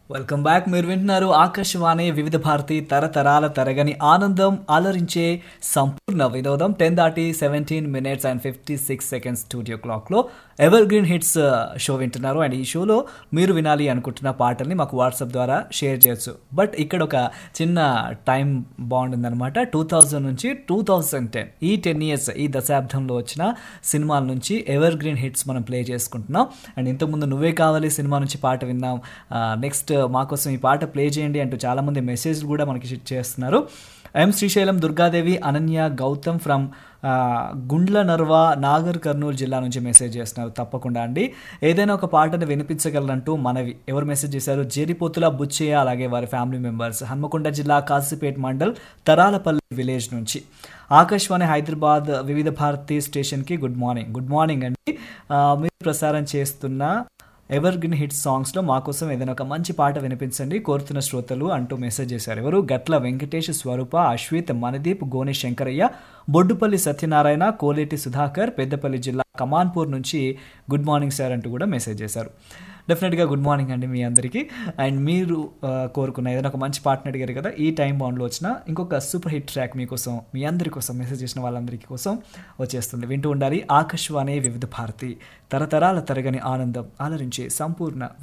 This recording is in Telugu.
వెల్కమ్ బ్యాక్ మీరు వింటున్నారు ఆకాశవాణి వివిధ భారతి తరతరాల తరగని ఆనందం అలరించే సంపూర్ణ వినోదం టెన్ దాటి seventeen minutes and fifty six seconds studio క్లాక్లో ఎవర్ గ్రీన్ హిట్స్ షో వింటున్నారు అండ్ ఈ షోలో మీరు వినాలి అనుకుంటున్న పాటల్ని మాకు వాట్సాప్ ద్వారా షేర్ చేయొచ్చు బట్ ఇక్కడ ఒక చిన్న టైం బాండ్ ఉందన్నమాట టూ థౌజండ్ నుంచి టూ థౌజండ్ టెన్ ఈ టెన్ ఇయర్స్ ఈ దశాబ్దంలో వచ్చిన సినిమాల నుంచి ఎవర్ గ్రీన్ హిట్స్ మనం ప్లే చేసుకుంటున్నాం అండ్ ఇంతకుముందు నువ్వే కావాలి సినిమా నుంచి పాట విన్నాం నెక్స్ట్ మా కోసం ఈ పాట ప్లే చేయండి అంటూ చాలామంది మెసేజ్లు కూడా మనకి షిట్ చేస్తున్నారు ఎం శ్రీశైలం దుర్గాదేవి అనన్య గౌతమ్ ఫ్రమ్ గుండ్ల నర్వా నాగర్ కర్నూలు జిల్లా నుంచి మెసేజ్ చేస్తున్నారు తప్పకుండా అండి ఏదైనా ఒక పాటను వినిపించగలరంటూ మనవి ఎవరు మెసేజ్ చేశారు జేరిపోతుల బుచ్చయ్య అలాగే వారి ఫ్యామిలీ మెంబర్స్ హన్మకొండ జిల్లా కాసిపేట్ మండల్ తరాలపల్లి విలేజ్ నుంచి ఆకాశవాణి హైదరాబాద్ వివిధ భారతి స్టేషన్కి గుడ్ మార్నింగ్ గుడ్ మార్నింగ్ అండి ఆ, మీరు ప్రసారం చేస్తున్న ఎవర్ గ్రీన్ హిట్ సాంగ్స్లో మా కోసం ఏదైనా ఒక మంచి పాట వినిపించండి కోరుతున్న శ్రోతలు అంటూ మెసేజ్ చేశారు ఎవరు గట్ల వెంకటేష్ స్వరూప అశ్విత్ మనదీప్ గోని శంకరయ్య బొడ్డుపల్లి సత్యనారాయణ కోలేటి సుధాకర్ పెద్దపల్లి జిల్లా కమాన్పూర్ నుంచి గుడ్ మార్నింగ్ సార్ అంటూ కూడా మెసేజ్ చేశారు డెఫినెట్గా గుడ్ మార్నింగ్ అండి మీ అందరికీ అండ్ మీరు ఆ, కోరుకున్న ఏదైనా ఒక మంచి పాటను అడిగారు కదా ఈ టైం బాండ్లో వచ్చిన ఇంకొక సూపర్ హిట్ ట్రాక్ మీకోసం మీ అందరి కోసం మెసేజ్ చేసిన వాళ్ళందరికీ కోసం వచ్చేస్తుంది వింటూ ఉండాలి ఆకాశవాణి వివిధ భారతి తరతరాల తరగని ఆనందం ఆలరించే సంపూర్ణ